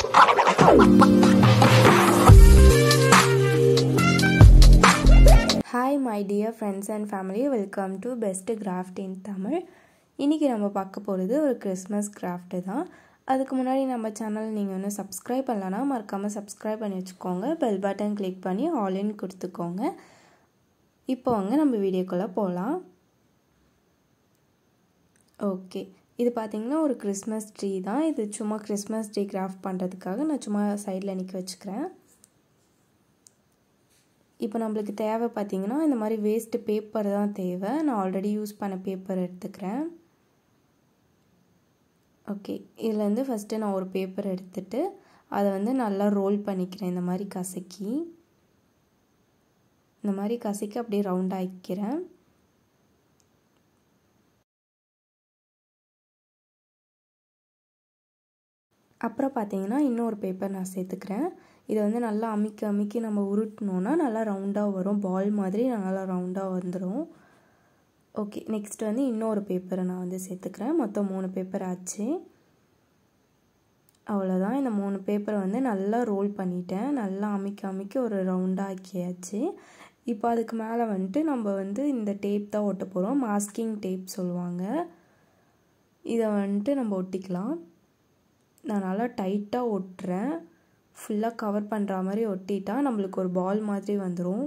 hi my dear friends and family welcome to best craft in Tamil இன்றைக்கி நம்ம பார்க்க போகிறது ஒரு கிறிஸ்மஸ் கிராஃப்ட்டு தான் அதுக்கு முன்னாடி நம்ம சேனல் நீங்கள் ஒன்றும் சப்ஸ்கிரைப் பண்ணலன்னா மறக்காமல் சப்ஸ்கிரைப் பண்ணி வச்சுக்கோங்க பெல் பட்டன் கிளிக் பண்ணி ஆல் கொடுத்துக்கோங்க இப்போ வாங்க நம்ம வீடியோக்குள்ளே போகலாம் ஓகே இது பார்த்திங்கன்னா ஒரு கிறிஸ்மஸ் ட்ரீ தான் இது சும்மா கிறிஸ்மஸ் ட்ரீ கிராஃப்ட் பண்ணுறதுக்காக நான் சும்மா சைடில் நிற்க வச்சுக்கிறேன் இப்போ நம்மளுக்கு தேவை பார்த்திங்கன்னா இந்த மாதிரி வேஸ்ட்டு பேப்பர் தான் தேவை நான் ஆல்ரெடி யூஸ் பண்ண பேப்பர் எடுத்துக்கிறேன் ஓகே இதுலேருந்து ஃபஸ்ட்டு நான் ஒரு பேப்பர் எடுத்துகிட்டு அதை வந்து நல்லா ரோல் பண்ணிக்கிறேன் இந்த மாதிரி கசக்கி இந்த மாதிரி கசக்கி அப்படியே ரவுண்ட் ஆக்கிக்கிறேன் அப்புறம் பார்த்தீங்கன்னா இன்னொரு பேப்பர் நான் சேர்த்துக்கிறேன் இதை வந்து நல்லா அமுக்கி அமுக்கி நம்ம உருட்டினோன்னா நல்லா ரவுண்டாக வரும் பால் மாதிரி நல்லா ரவுண்டாக வந்துடும் ஓகே நெக்ஸ்ட் வந்து இன்னொரு பேப்பரை நான் வந்து சேர்த்துக்கிறேன் மொத்தம் மூணு பேப்பர் ஆச்சு அவ்வளோதான் இந்த மூணு பேப்பரை வந்து நல்லா ரோல் பண்ணிட்டேன் நல்லா அமுக்கி அமுக்கி ஒரு ரவுண்டாக ஆக்கியாச்சு இப்போ அதுக்கு மேலே வந்துட்டு நம்ம வந்து இந்த டேப் தான் ஒட்ட போகிறோம் மாஸ்கிங் டேப் சொல்லுவாங்க இதை வந்துட்டு நம்ம ஒட்டிக்கலாம் நான் நல்லா டைட்டாக ஒட்டுறேன் ஃபுல்லாக கவர் பண்ணுற மாதிரி ஒட்டிட்டா நம்மளுக்கு ஒரு பால் மாதிரி வந்துடும்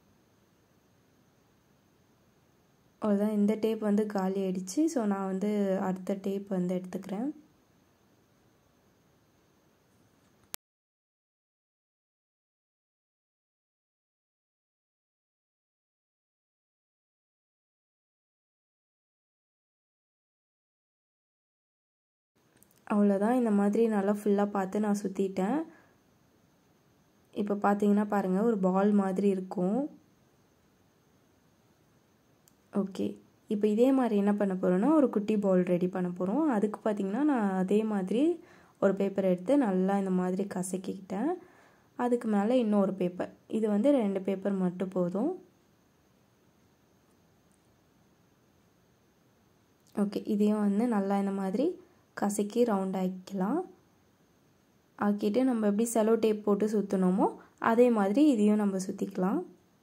அவ்வளோதான் இந்த டேப் வந்து காலி ஆயிடுச்சு ஸோ நான் வந்து அடுத்த டேப் வந்து எடுத்துக்கிறேன் அவ்வளோதான் இந்த மாதிரி நல்லா ஃபுல்லாக பார்த்து நான் சுற்றிட்டேன் இப்போ பார்த்தீங்கன்னா பாருங்கள் ஒரு பால் மாதிரி இருக்கும் ஓகே இப்போ இதே மாதிரி என்ன பண்ண போகிறோன்னா ஒரு குட்டி பால் ரெடி பண்ண போகிறோம் அதுக்கு பார்த்திங்கன்னா நான் அதே மாதிரி ஒரு பேப்பர் எடுத்து நல்லா இந்த மாதிரி கசக்கிக்கிட்டேன் அதுக்கு மேலே இன்னொரு பேப்பர் இது வந்து ரெண்டு பேப்பர் மட்டும் போதும் ஓகே இதையும் வந்து நல்லா இந்த மாதிரி கசக்கி ரவுண்ட் ஆக்கிக்கலாம் ஆக்கிட்டு நம்ம எப்படி செலோ டேப் போட்டு சுற்றணுமோ அதே மாதிரி இதையும் நம்ம சுற்றிக்கலாம்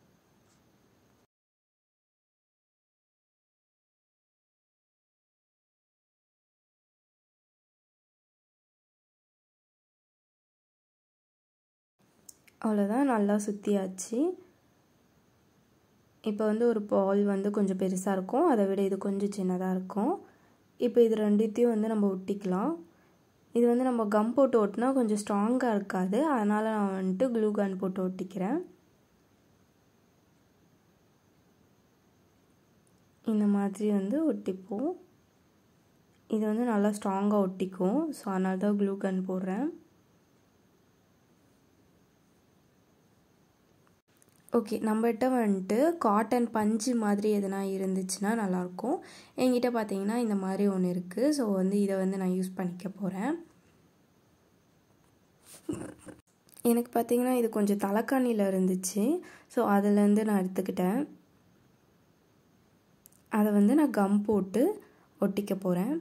அவ்வளோதான் நல்லா சுற்றியாச்சு இப்போ வந்து ஒரு பால் வந்து கொஞ்சம் பெருசாக இருக்கும் அதை விட இது கொஞ்சம் சின்னதாக இருக்கும் இப்போ இது ரெண்டுத்தையும் வந்து நம்ம ஒட்டிக்கலாம் இது வந்து நம்ம கம் போட்டு ஒட்டினா கொஞ்சம் ஸ்ட்ராங்காக இருக்காது அதனால் நான் வந்துட்டு க்ளூ கன் போட்டு ஒட்டிக்கிறேன் இந்த மாதிரி வந்து ஒட்டிப்போம் இது வந்து நல்லா ஸ்ட்ராங்காக ஒட்டிக்கும் ஸோ அதனால தான் க்ளூ கன் போடுறேன் ஓகே நம்மகிட்ட வந்துட்டு காட்டன் பஞ்சு மாதிரி எதனா இருந்துச்சுன்னா நல்லாயிருக்கும் என்கிட்ட பார்த்தீங்கன்னா இந்த மாதிரி ஒன்று இருக்குது ஸோ வந்து இதை வந்து நான் யூஸ் பண்ணிக்க போகிறேன் எனக்கு பார்த்தீங்கன்னா இது கொஞ்சம் தலைக்காணியில் இருந்துச்சு ஸோ அதிலேருந்து நான் எடுத்துக்கிட்டேன் அதை வந்து நான் கம் போட்டு ஒட்டிக்க போகிறேன்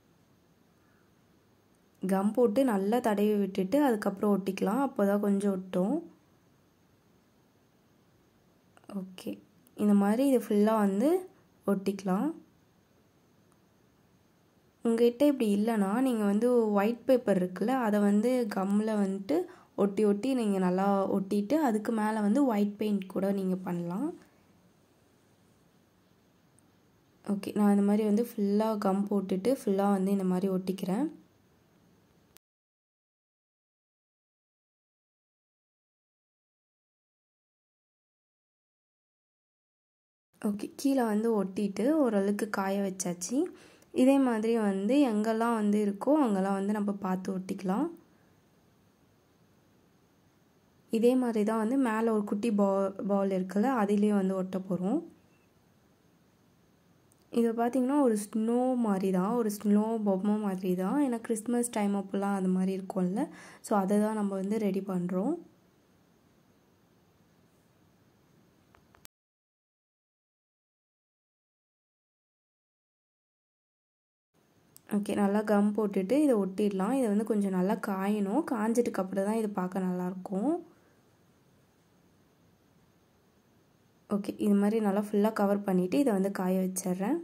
கம் போட்டு நல்லா தடவி விட்டுட்டு அதுக்கப்புறம் ஒட்டிக்கலாம் அப்போ தான் கொஞ்சம் ஒட்டும் ஓகே இந்த மாதிரி இது ஃபுல்லாக வந்து ஒட்டிக்கலாம் உங்கள்கிட்ட இப்படி இல்லைன்னா நீங்கள் வந்து ஒயிட் பேப்பர் இருக்குல்ல அதை வந்து கம்மில் வந்துட்டு ஒட்டி ஒட்டி நீங்கள் நல்லா ஒட்டிட்டு அதுக்கு மேலே வந்து ஒயிட் பெயிண்ட் கூட நீங்கள் பண்ணலாம் ஓகே நான் இந்த மாதிரி வந்து ஃபுல்லாக கம் போட்டுட்டு ஃபுல்லாக வந்து இந்த மாதிரி ஒட்டிக்கிறேன் ஓகே கீழே வந்து ஒட்டிட்டு ஓரளவுக்கு காய வச்சாச்சு இதே மாதிரி வந்து எங்கெல்லாம் வந்து இருக்கோ அங்கெல்லாம் வந்து நம்ம பார்த்து ஒட்டிக்கலாம் இதே மாதிரி தான் வந்து மேலே ஒரு குட்டி பால் பால் இருக்குல்ல அதுலேயும் வந்து ஒட்ட போகிறோம் இது பார்த்திங்கன்னா ஒரு ஸ்னோ மாதிரி தான் ஒரு ஸ்னோ பொம்மை மாதிரி தான் ஏன்னா கிறிஸ்மஸ் டைம் அப்போல்லாம் அது மாதிரி இருக்கும்ல ஸோ அதை தான் நம்ம வந்து ரெடி பண்ணுறோம் ஓகே நல்லா கம் போட்டுட்டு இதை ஒட்டிடலாம் இதை வந்து கொஞ்சம் நல்லா காயணும் காஞ்சதுக்கு அப்புறம் தான் இது பார்க்க நல்லாயிருக்கும் ஓகே இது மாதிரி நல்லா ஃபுல்லாக கவர் பண்ணிவிட்டு இதை வந்து காய வச்சிட்றேன்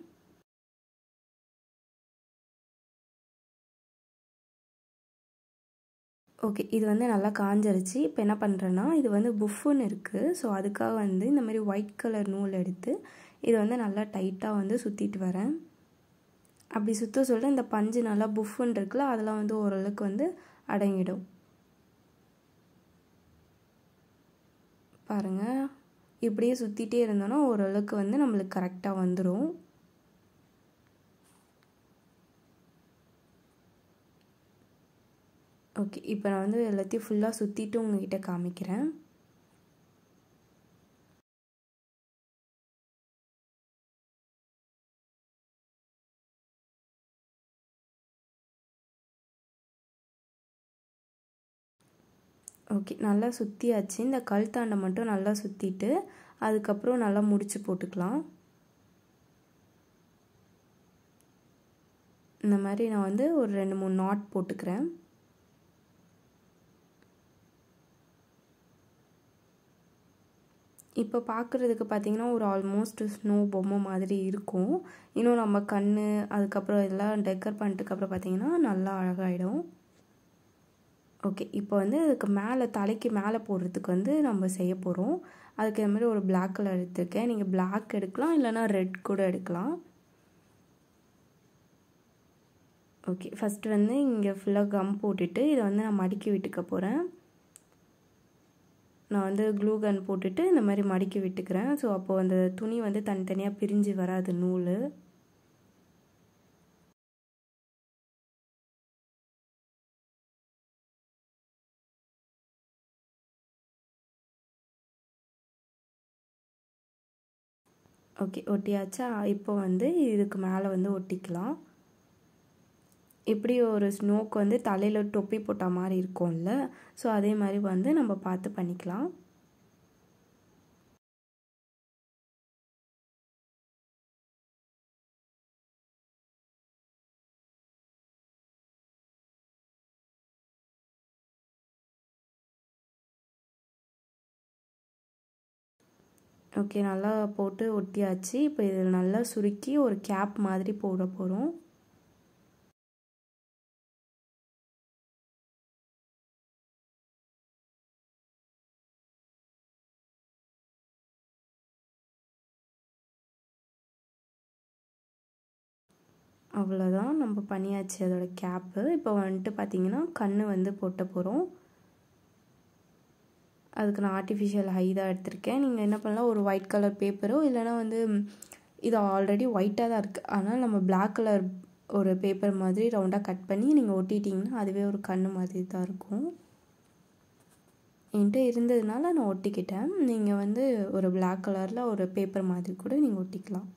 ஓகே இது வந்து நல்லா காஞ்சிருச்சு இப்போ என்ன பண்ணுறேன்னா இது வந்து புஃப்புன்னு இருக்குது ஸோ அதுக்காக வந்து இந்த மாதிரி ஒயிட் கலர் நூல் எடுத்து இதை வந்து நல்லா டைட்டாக வந்து சுற்றிட்டு வரேன் அப்படி சுற்ற சொல்ல இந்த பஞ்சு நல்லா புஃப்புன்னு இருக்குல்ல அதெல்லாம் வந்து ஓரளவுக்கு வந்து அடங்கிடும் பாருங்கள் இப்படியே சுற்றிட்டே இருந்தோன்னா ஓரளவுக்கு வந்து நம்மளுக்கு கரெக்டாக வந்துடும் ஓகே இப்போ நான் வந்து எல்லாத்தையும் ஃபுல்லாக சுற்றிட்டு உங்ககிட்ட காமிக்கிறேன் ஓகே நல்லா சுற்றியாச்சு இந்த கழுத்தாண்டை மட்டும் நல்லா சுற்றிட்டு அதுக்கப்புறம் நல்லா முடிச்சு போட்டுக்கலாம் இந்த மாதிரி நான் வந்து ஒரு ரெண்டு மூணு நாட் போட்டுக்கிறேன் இப்போ பார்க்குறதுக்கு பார்த்திங்கன்னா ஒரு ஆல்மோஸ்ட் ஸ்னோ பொம்மை மாதிரி இருக்கும் இன்னும் நம்ம கண் அதுக்கப்புறம் எல்லாம் டெக்கர் பண்ணிட்டுக்கப்புறம் பார்த்திங்கன்னா நல்லா அழகாயிடும் ஓகே இப்போ வந்து இதுக்கு மேலே தலைக்கு மேலே போடுறதுக்கு வந்து நம்ம செய்ய போகிறோம் அதுக்கு இந்த மாதிரி ஒரு பிளாக் கலர் எடுத்திருக்கேன் நீங்கள் பிளாக் எடுக்கலாம் இல்லைனா ரெட் கூட எடுக்கலாம் ஓகே ஃபஸ்ட்டு வந்து இங்கே ஃபுல்லாக கம் போட்டுட்டு இதை வந்து நான் மடிக்கி விட்டுக்க போகிறேன் நான் வந்து க்ளூ கன் போட்டுட்டு இந்த மாதிரி மடிக்கி விட்டுக்கிறேன் ஸோ அப்போது அந்த துணி வந்து தனித்தனியாக பிரிஞ்சு வராது நூல் ஓகே ஒட்டியாச்சா இப்போ வந்து இதுக்கு மேலே வந்து ஒட்டிக்கலாம் எப்படி ஒரு ஸ்னோக்கு வந்து தலையில் தொப்பி போட்ட மாதிரி இருக்கும்ல ஸோ அதே மாதிரி வந்து நம்ம பார்த்து பண்ணிக்கலாம் ஓகே நல்லா போட்டு ஒட்டியாச்சு இப்போ இதில் நல்லா சுருக்கி ஒரு கேப் மாதிரி போட போகிறோம் அவ்வளோதான் நம்ம பண்ணியாச்சு அதோட கேப்பு இப்போ வந்துட்டு பார்த்திங்கன்னா கண் வந்து போட்ட போகிறோம் அதுக்கு நான் ஆர்டிஃபிஷியல் ஹை தான் எடுத்திருக்கேன் நீங்கள் என்ன பண்ணலாம் ஒரு ஒயிட் கலர் பேப்பரோ இல்லைனா வந்து இது ஆல்ரெடி ஒயிட்டாக தான் இருக்குது ஆனால் நம்ம பிளாக் கலர் ஒரு பேப்பர் மாதிரி ரவுண்டாக கட் பண்ணி நீங்கள் ஒட்டிட்டிங்கன்னா அதுவே ஒரு கண் மாதிரி தான் இருக்கும் என்கிட்ட இருந்ததுனால நான் ஒட்டிக்கிட்டேன் நீங்கள் வந்து ஒரு பிளாக் கலரில் ஒரு பேப்பர் மாதிரி கூட நீங்கள் ஒட்டிக்கலாம்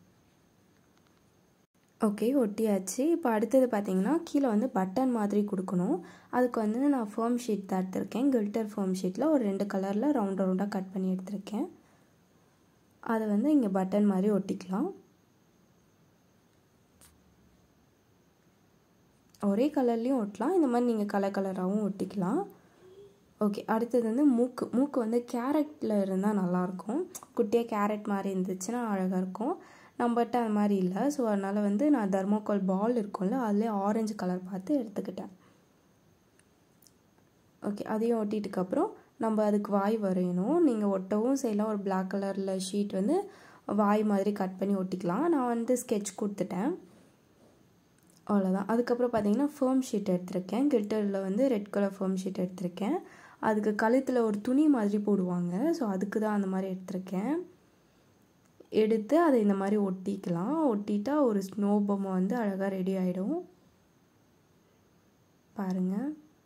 ஓகே ஒட்டியாச்சு இப்போ அடுத்தது பார்த்தீங்கன்னா கீழே வந்து பட்டன் மாதிரி கொடுக்கணும் அதுக்கு வந்து நான் ஃபேர்ம் ஷீட் தான் எடுத்திருக்கேன் கில்டர் ஃபேர்ம் ஷீட்டில் ஒரு ரெண்டு கலரில் ரவுண்ட் ரவுண்டாக கட் பண்ணி எடுத்திருக்கேன் அதை வந்து இங்கே பட்டன் மாதிரி ஒட்டிக்கலாம் ஒரே கலர்லேயும் ஒட்டலாம் இந்த மாதிரி நீங்கள் கலர் கலராகவும் ஒட்டிக்கலாம் ஓகே அடுத்தது வந்து மூக்கு மூக்கு வந்து கேரட்டில் இருந்தால் நல்லாயிருக்கும் குட்டியாக கேரட் மாதிரி இருந்துச்சுன்னா அழகாக இருக்கும் நம்மகிட்ட அது மாதிரி இல்லை ஸோ அதனால் வந்து நான் தர்மோகால் பால் இருக்கும்ல அதுலேயே ஆரஞ்சு கலர் பார்த்து எடுத்துக்கிட்டேன் ஓகே அதையும் ஒட்டிட்டுக்கப்புறம் நம்ம அதுக்கு வாய் வரையணும் நீங்கள் ஒட்டவும் செய்யலாம் ஒரு பிளாக் கலரில் ஷீட் வந்து வாய் மாதிரி கட் பண்ணி ஒட்டிக்கலாம் நான் வந்து ஸ்கெட்ச் கொடுத்துட்டேன் அவ்வளோதான் அதுக்கப்புறம் பார்த்தீங்கன்னா ஃபேர்ம் ஷீட் எடுத்திருக்கேன் கிட்டரில் வந்து ரெட் கலர் ஃபேர்ம் ஷீட் எடுத்திருக்கேன் அதுக்கு கழுத்தில் ஒரு துணி மாதிரி போடுவாங்க ஸோ அதுக்கு தான் அந்த மாதிரி எடுத்திருக்கேன் எடுத்து அதை இந்த மாதிரி ஒட்டிக்கலாம் ஒட்டிட்டா ஒரு ஸ்னோ பொம்மை வந்து அழகாக ரெடி ஆகிடும் பாருங்கள்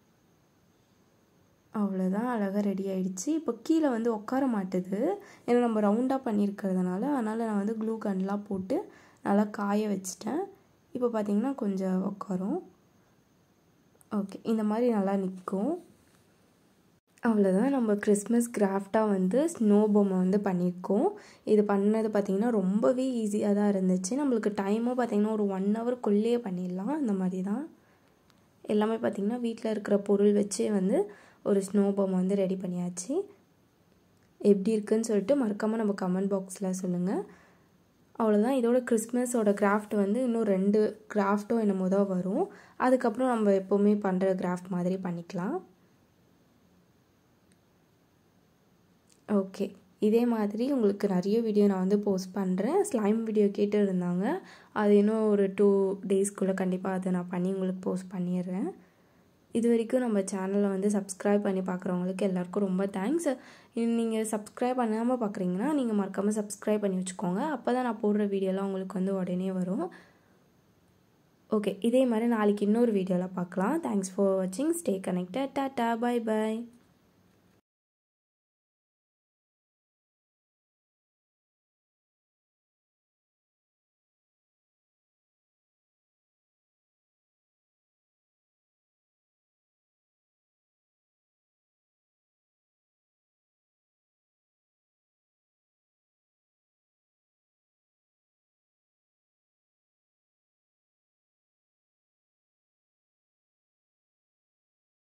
அவ்வளோதான் அழகாக ரெடி ஆகிடுச்சு இப்போ கீழே வந்து உட்கார மாட்டுது ஏன்னா நம்ம ரவுண்டாக பண்ணியிருக்கிறதுனால அதனால் நான் வந்து க்ளூ கன்லாம் போட்டு நல்லா காய வச்சிட்டேன் இப்போ பார்த்திங்கன்னா கொஞ்சம் உட்காரும் ஓகே இந்த மாதிரி நல்லா நிற்கும் அவ்வளோதான் நம்ம கிறிஸ்மஸ் கிராஃப்டாக வந்து ஸ்னோ பொம்மை வந்து பண்ணியிருக்கோம் இது பண்ணது பார்த்திங்கன்னா ரொம்பவே ஈஸியாக தான் இருந்துச்சு நம்மளுக்கு டைமும் பார்த்திங்கன்னா ஒரு ஒன் ஹவருக்குள்ளேயே பண்ணிடலாம் அந்த மாதிரி தான் எல்லாமே பார்த்திங்கன்னா வீட்டில் இருக்கிற பொருள் வச்சே வந்து ஒரு ஸ்னோ பொம்மை வந்து ரெடி பண்ணியாச்சு எப்படி இருக்குன்னு சொல்லிட்டு மறக்காமல் நம்ம கமெண்ட் பாக்ஸில் சொல்லுங்கள் அவ்வளோதான் இதோட கிறிஸ்மஸோட கிராஃப்ட் வந்து இன்னும் ரெண்டு கிராஃப்ட்டோ என்னமோ தான் வரும் அதுக்கப்புறம் நம்ம எப்போவுமே பண்ணுற கிராஃப்ட் மாதிரி பண்ணிக்கலாம் ஓகே இதே மாதிரி உங்களுக்கு நிறைய வீடியோ நான் வந்து போஸ்ட் பண்ணுறேன் ஸ்லைம் வீடியோ கேட்டு இருந்தாங்க அது இன்னும் ஒரு டூ டேஸ்க்குள்ளே கண்டிப்பாக அதை நான் பண்ணி உங்களுக்கு போஸ்ட் பண்ணிடுறேன் இது வரைக்கும் நம்ம சேனலை வந்து சப்ஸ்கிரைப் பண்ணி பார்க்குறவங்களுக்கு எல்லாருக்கும் ரொம்ப தேங்க்ஸ் நீங்கள் சப்ஸ்கிரைப் பண்ணாமல் பார்க்குறீங்கன்னா நீங்கள் மறக்காமல் சப்ஸ்கிரைப் பண்ணி வச்சுக்கோங்க அப்போ தான் நான் போடுற வீடியோலாம் உங்களுக்கு வந்து உடனே வரும் ஓகே இதே மாதிரி நாளைக்கு இன்னொரு வீடியோவில் பார்க்கலாம் தேங்க்ஸ் ஃபார் வாட்சிங் ஸ்டே கனெக்டட் டாட்டா பை பாய்